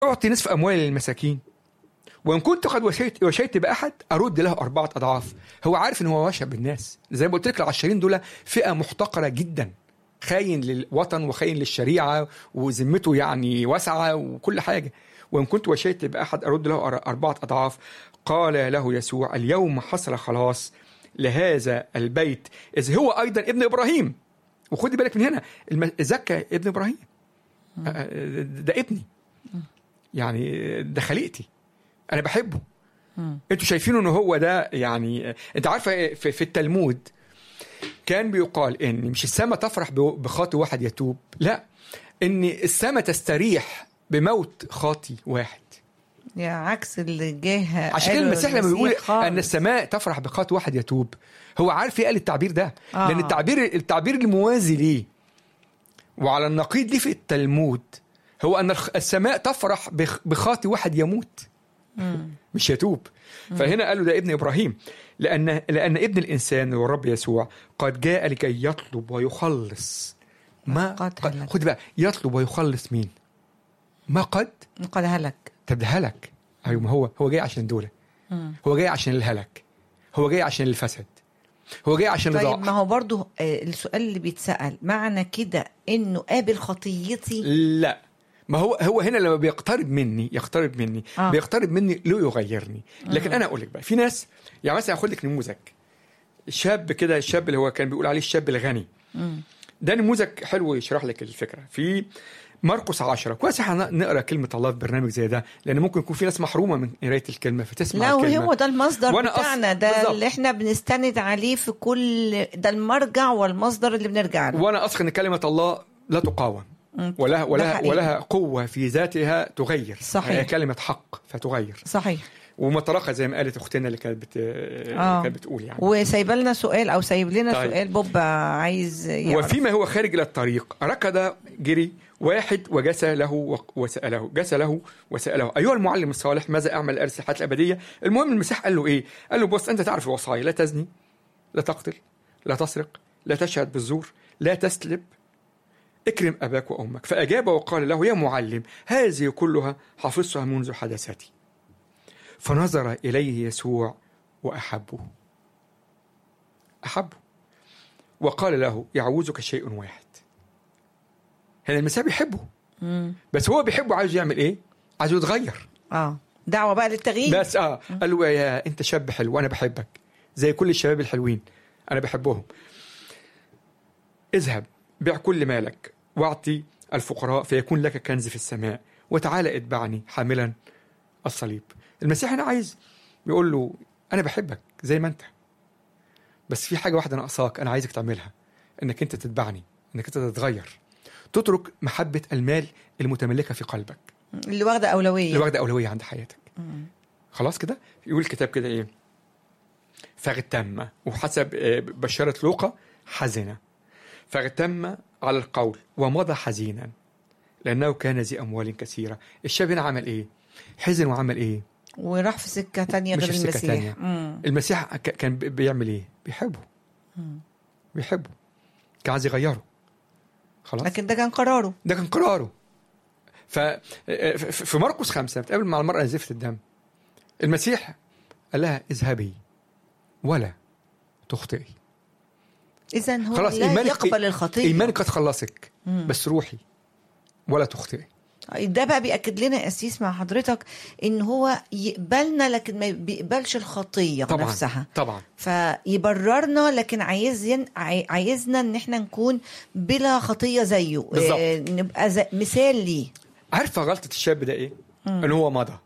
اعطي نصف اموالي للمساكين وان كنت قد وشيت وشيت باحد ارد له اربعه اضعاف هو عارف ان هو وشى بالناس زي ما قلت لك العشرين دول فئه محتقره جدا خاين للوطن وخاين للشريعه وذمته يعني واسعه وكل حاجه وان كنت وشيت باحد ارد له أر- اربعه اضعاف قال له يسوع اليوم حصل خلاص لهذا البيت اذ هو ايضا ابن ابراهيم وخدي بالك من هنا الم- زكى ابن ابراهيم آه، ده ابني يعني ده خليقتي انا بحبه انتوا شايفينه ان هو ده يعني انت عارفه في, في التلمود كان بيقال ان مش السماء تفرح ب- بخاطي واحد يتوب لا ان السماء تستريح بموت خاطي واحد يا عكس اللي جه عشان كده قاله المسيح لما بيقول خالص. ان السماء تفرح بخاطي واحد يتوب هو عارف ايه قال التعبير ده آه. لان التعبير التعبير الموازي ليه وعلى النقيض ليه في التلمود هو ان الخ- السماء تفرح بخ- بخاطي واحد يموت مش يتوب فهنا قالوا ده ابن ابراهيم لان لان ابن الانسان هو الرب يسوع قد جاء لكي يطلب ويخلص ما قد قد هلك. خد بقى يطلب ويخلص مين ما قد قد هلك طب ده هلك ايوه ما هو هو جاي عشان دول هو جاي عشان الهلك هو جاي عشان الفسد هو جاي عشان طيب ما الضعف هو برضو آه، السؤال اللي بيتسأل معنى كده انه قابل خطيتي لا ما هو هو هنا لما بيقترب مني يقترب مني آه. آه. بيقترب مني ليه يغيرني لكن انا اقول لك بقى في ناس يعني مثلا اخد لك نموذج شاب كده الشاب اللي هو كان بيقول عليه الشاب الغني ده نموذج حلو يشرح لك الفكره في مرقس عشرة كويس احنا نقرا كلمه الله في برنامج زي ده لان ممكن يكون في ناس محرومه من قرايه الكلمه فتسمع لا الكلمه وهو ده المصدر وأنا أص- بتاعنا ده بالظبط. اللي احنا بنستند عليه في كل ده المرجع والمصدر اللي بنرجع له وانا اثق ان كلمه الله لا تقاوم مم. ولها ده ولها حقيقي. ولها قوه في ذاتها تغير صحيح. هي كلمه حق فتغير صحيح ومطرقه زي ما قالت اختنا اللي كانت بت... آه. كانت بتقول يعني وسايبه لنا سؤال او سايب لنا طيب. سؤال بوب عايز يعرف وفيما هو خارج الى الطريق ركض جري واحد وجسى له و- وساله جسى له وساله ايها المعلم الصالح ماذا اعمل ارث الحياه الابديه المهم المسيح قال له ايه قال له بص انت تعرف الوصايا لا تزني لا تقتل لا تسرق لا تشهد بالزور لا تسلب اكرم اباك وامك فاجاب وقال له يا معلم هذه كلها حفظتها منذ حدثتي فنظر اليه يسوع واحبه احبه وقال له يعوزك شيء واحد هنا المسيح بيحبه مم. بس هو بيحبه عايز يعمل ايه عايز يتغير اه دعوه بقى للتغيير بس اه قال له يا انت شاب حلو وانا بحبك زي كل الشباب الحلوين انا بحبهم اذهب بيع كل مالك واعطي الفقراء فيكون لك كنز في السماء وتعالى اتبعني حاملا الصليب المسيح انا عايز بيقول له انا بحبك زي ما انت بس في حاجه واحده ناقصاك انا عايزك تعملها انك انت تتبعني انك انت تتغير تترك محبه المال المتملكه في قلبك اللي واخده اولويه اللي واخده اولويه عند حياتك خلاص كده يقول الكتاب كده ايه فاغتم وحسب آه، بشارة لوقا حزن فاغتم على القول ومضى حزينا لأنه كان ذي أموال كثيرة الشاب هنا عمل إيه حزن وعمل إيه وراح في سكه تانية مش غير في سكة المسيح تانية. مم. المسيح ك- كان بي- بيعمل إيه بيحبه بيحبه كان عايز يغيره خلاص لكن ده كان قراره ده كان قراره ف ف- في مرقس خمسة بتقابل مع المرأة نزيفة الدم المسيح قال لها اذهبي ولا تخطئي اذا هو خلاص لا إيمانك يقبل الخطيه إيمانك قد خلصك مم. بس روحي ولا تخطئي ده بقى بيأكد لنا يا أسيس مع حضرتك إن هو يقبلنا لكن ما بيقبلش الخطية طبعا نفسها طبعا فيبررنا لكن عايزين عاي- عايزنا إن احنا نكون بلا خطية زيه بالظبط. آه، نبقى زي مثال ليه عارفة غلطة الشاب ده إيه؟ إن هو مضى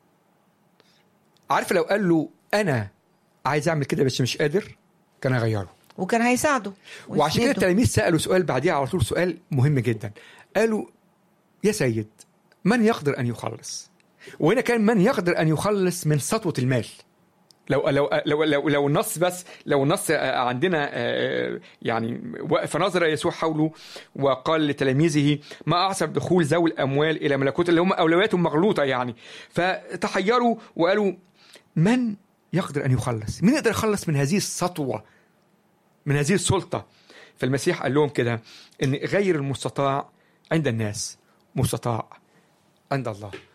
عارفة لو قال له أنا عايز أعمل كده بس مش قادر كان هيغيره وكان هيساعده وعشان كده ويسنده. التلاميذ سالوا سؤال بعديها على طول سؤال مهم جدا قالوا يا سيد من يقدر ان يخلص وهنا كان من يقدر ان يخلص من سطوه المال لو لو لو لو, لو النص بس لو النص عندنا آه، يعني فنظر يسوع حوله وقال لتلاميذه ما اعصر دخول ذوي الاموال الى ملكوت اللي هم اولوياتهم مغلوطه يعني فتحيروا وقالوا من يقدر ان يخلص؟ مين يقدر يخلص من هذه السطوه؟ من هذه السلطه؟ فالمسيح قال لهم كده ان غير المستطاع عند الناس مستطاع عند الله